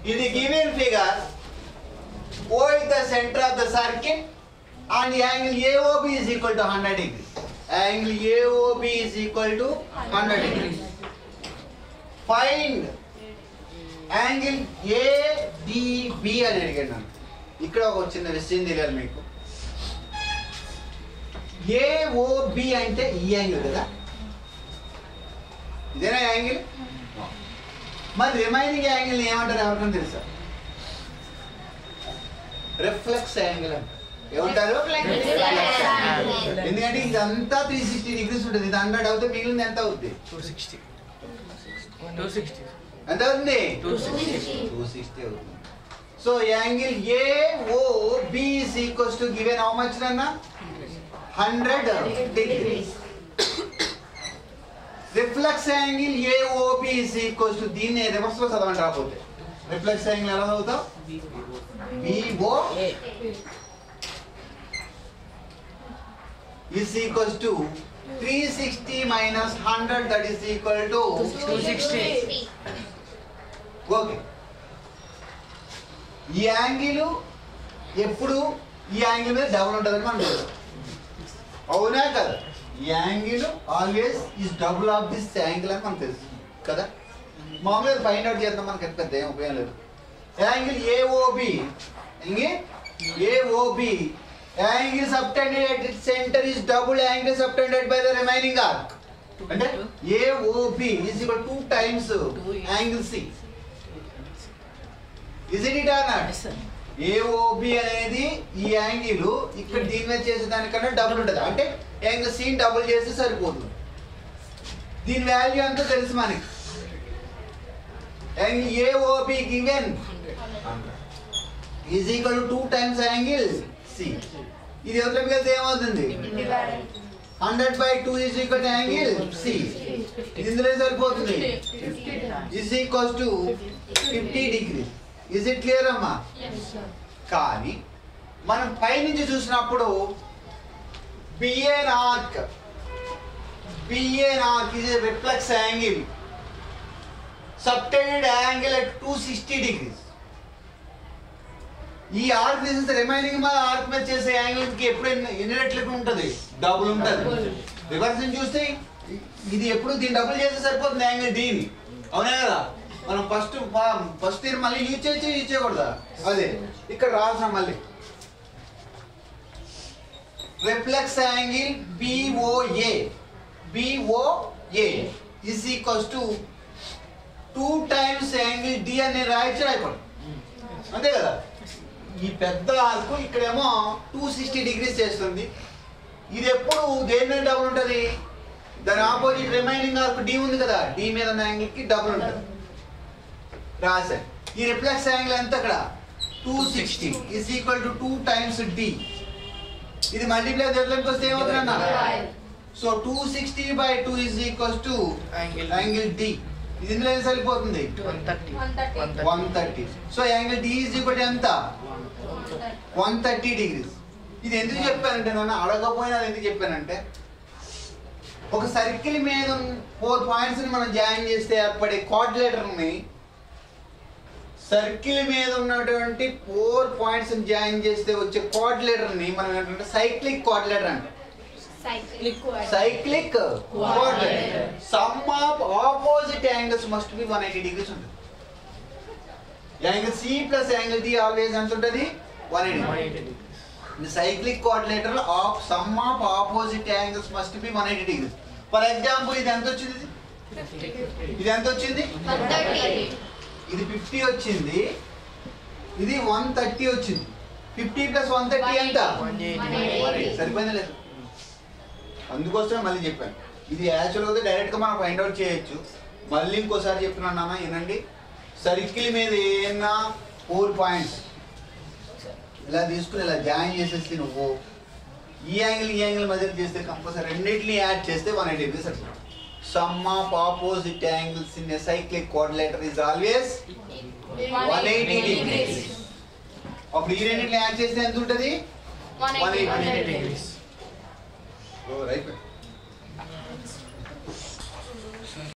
In the given figure, O is the center of the circle and the angle AOB is equal to 100 degrees. Angle AOB is equal to 100 degrees. Find angle ADB అని అడిగాను నన్ను. ఇక్కడ ఒక చిన్న విషయం తెలియాలి మీకు AOB అంటే ఈ యాంగిల్ కదా ఇదేనా యాంగిల్ మరి రిమైనింగ్ యాంగిల్ ఏమంటారు ఎవరికైనా తెలుసా రిఫ్లెక్స్ యాంగిల్ అంటారు ఏమంటారు ఎందుకంటే ఇదంతా త్రీ సిక్స్టీ డిగ్రీస్ ఉంటుంది ఇది హండ్రెడ్ అవుతే మిగిలింది ఎంత అవుద్ది టూ సిక్స్టీ టూ సిక్స్టీ ఎంత అవుతుంది టూ సిక్స్టీ టూ సిక్స్టీ అవుతుంది so angle A O B is equals to given how much అన్న hundred degrees reflex angle A O B is equals to దీన్ని రివర్స్ లో చదవండి రాకపోతే రిఫ్లెక్స్ యాంగిల్ ఎలా చదువుతావు V O is equals to 360 minus 100 that is equal to 260. Okay ఈ angle ఎప్పుడు ఈ యాంగిల్ మీద డబుల్ ఉంటుందని మనం తెలుసు అవునా కదా ఈ angle always is double of this angle అని మనకు తెలుసు కదా మామూలుగా ఫైండ్ అవుట్ చేద్దాం మనకి ఎంత పెద్ద ఏం ఉపయోగం లేదు angle A O B A O B angle subtended at its center is double angle subtended by the remaining arc అంటే A O B is equal to 2 times angle C is it it or not A O B అనేది ఈ యాంగిల్ ఇక్కడ దీని మీద చేసే దానికన్నా డబుల్ ఉంటుంది అంటే యాంగిల్ సీన్ డబుల్ చేస్తే సరిపోతుంది దీని వాల్యూ అంతా తెలుసు మనకి angle A O B given is equal to two times angle C ఇది ఎవరికి వెళ్తే ఏమవుతుంది hundred by two is equal to angle C ఇందులో సరిపోతుంది is equals to fifty degree is it clear అమ్మా కానీ మనం పైనుంచి చూసినప్పుడు B A N arc B A N arc is reflex angle subtended angle at two sixty degrees ఈ ఆర్క్ తీసేస్తే రిమైనింగ్ మన ఆర్క్ మీద చేసే యాంగిల్ కి ఎప్పుడు ఎన్ని ఎన్ని రెట్లు ఉంటుంది డబుల్ ఉంటుంది రివర్స్ నుంచి చూస్తే ఇది ఎప్పుడు దీన్ని డబుల్ చేస్తే సరిపోతుంది యాంగిల్ దీని అవునా కదా మనం ఫస్ట్ ఫస్ట్ ఇయర్ మళ్ళీ యూజ్ చేయొచ్చు యూజ్ చేయకూడదా అదే ఇక్కడ రాసిన మళ్ళీ reflex angle B O A B O A is equals to two times angle D అని రాయొచ్చు రాయకూడదు అంతే కదా ఈ పెద్ద ఆర్క్ ఇక్కడేమో టూ సిక్స్టీ డిగ్రీస్ చేస్తుంది ఇది ఎప్పుడు దేని మీద డబుల్ ఉంటుంది దాని ఆపోజిట్ రిమైనింగ్ ఆర్క్ డి ఉంది కదా డి మీద ఉన్న యాంగిల్ కి డబుల్ ఉంటుంది రాశాను ఈ రిఫ్లెక్స్ యాంగిల్ ఎంత అక్కడ two sixty is equal to two times D ఇది మల్టీప్లై దగ్గరికి వస్తే ఏమవుతుందన్న so two sixty by two is equals to angle angle D ఇది ఇందులో ఏం సరిపోతుంది one thirty one thirty so angle D is equal ఎంత వన్ థర్టీ డిగ్రీస్ ఇది ఎందుకు చెప్పానంటే నన్ను అడగకపోయినా అది ఎందుకు చెప్పానంటే ఒక సర్కిల్ మీద ఫోర్ పాయింట్స్ మనం జాయిన్ చేస్తే ఏర్పడే కోఆర్డినేటర్ని సర్కిల్ మీద ఉన్నటువంటి ఫోర్ పాయింట్స్ జాయిన్ చేస్తే వచ్చే కోఆర్డినేటర్ని మనం ఏంటంటే సైక్లిక్ కోఆర్డినేటర్ అంటాం cyclic coordinator sum of opposite angles must be one eighty degrees ఉంటుంది angle C plus angle D always ఎంత ఉంటుంది one eighty cyclic coordinator of sum of opposite angles must be one eighty degrees for example ఇది ఎంత వచ్చింది ఇది ఎంత వచ్చింది ఇది ఫిఫ్టీ వచ్చింది ఇది వన్ థర్టీ వచ్చింది ఫిఫ్టీ ప్లస్ వన్ థర్టీ ఎంత సరిపోయిందా లేదు అందుకోసమే మళ్ళీ చెప్పాను ఇది యాక్చువల్ అయితే డైరెక్ట్గా మనం ఫైండ్ అవుట్ చేయొచ్చు మళ్ళీ ఇంకోసారి చెప్తున్నాను నాన్న వినండి సర్కిల్ మీద ఏమన్నా ఫోర్ పాయింట్స్ ఇలా తీసుకుని ఇలా జాయిన్ చేసేసి నువ్వు ఈ యాంగిల్ ఈ యాంగిల్ మధ్య చేస్తే కంపల్సరీ రెండింటిని యాడ్ చేస్తే వన్ ఎయిటీ డిగ్రీస్ వస్తుంది sum of opposite angles in a cyclic coordinator is always one eighty degrees అప్పుడు ఈ రెండింటిని యాడ్ చేస్తే ఎంత ఉంటుంది డిగ్రీస్ రైట్